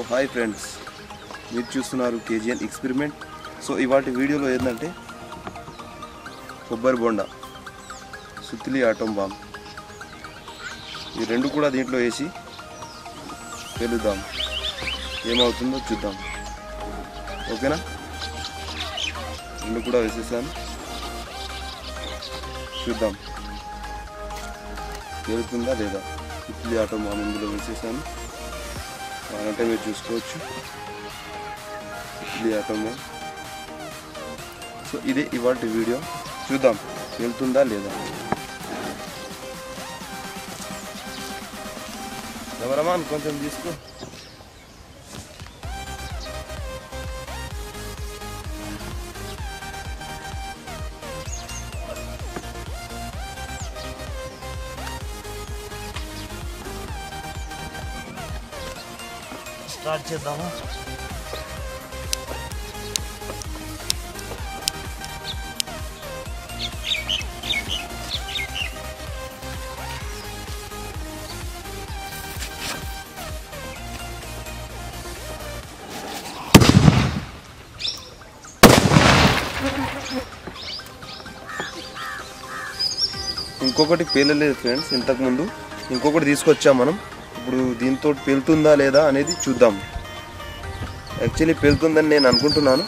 hi friends మీరు చూస్తున్నారు KGN experiment so ఇవాటి వీడియోలో ఏంటంటే కొబ్బరి బొండ సుత్తిలి ఆటం బాంబ్ ఈ రెండు కూడా దీంట్లో వేసి వెలుద్దాం ఏమవుతుందో చూద్దాం ఓకేనా రెండు కూడా వేసేసాను చూద్దాం వెళ్తుందా లేదా ఇడ్లీ ఆటో మా ఇందులో వేసేసాను కావాలంటే మీరు చూసుకోవచ్చు ఇడ్లీ ఆటో మా సో ఇదే ఇవాటి వీడియో చూద్దాం వెళ్తుందా లేదా ఎవరమాన్ కొంచెం తీసుకో స్టార్ట్ చేద్దామా ఇంకొకటి పేలలేదు ఫ్రెండ్స్ ఇంతకుముందు ఇంకొకటి తీసుకొచ్చాం మనం ఇప్పుడు దీంతో పేలుతుందా లేదా అనేది చూద్దాం యాక్చువల్లీ పేలుతుందని నేను అనుకుంటున్నాను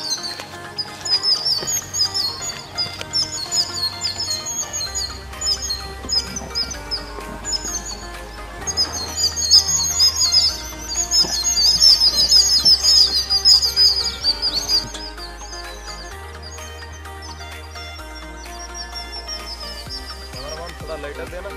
లైటర్ దేనా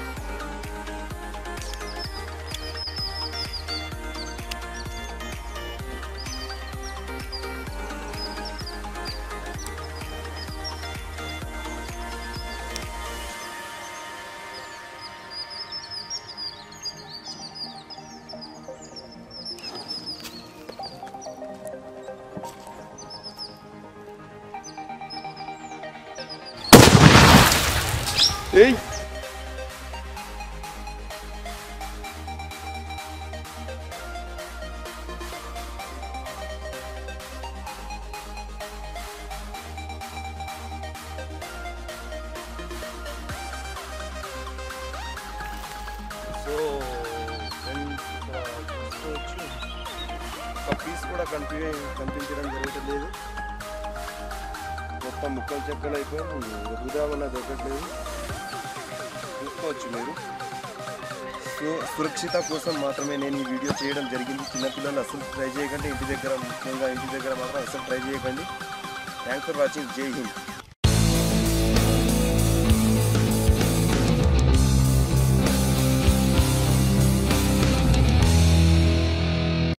ఏయ్ సో ఫ్రెండ్స్ ఇక్కడ చూసుకోవచ్చు ఒక పీస్ కూడా కనిపి కనిపించడం జరగట్లేదు మొత్తం ముక్కలు చెక్కలు అయిపోయి వృధామన్న దొరకట్లేదు చూసుకోవచ్చు మీరు సో సురక్షిత కోసం మాత్రమే నేను ఈ వీడియో చేయడం జరిగింది చిన్నపిల్లలు అసలు ట్రై చేయకండి ఇంటి దగ్గర ముఖ్యంగా ఇంటి దగ్గర మాత్రం అసలు ట్రై చేయకండి థ్యాంక్స్ ఫర్ వాచింగ్ జై హింద్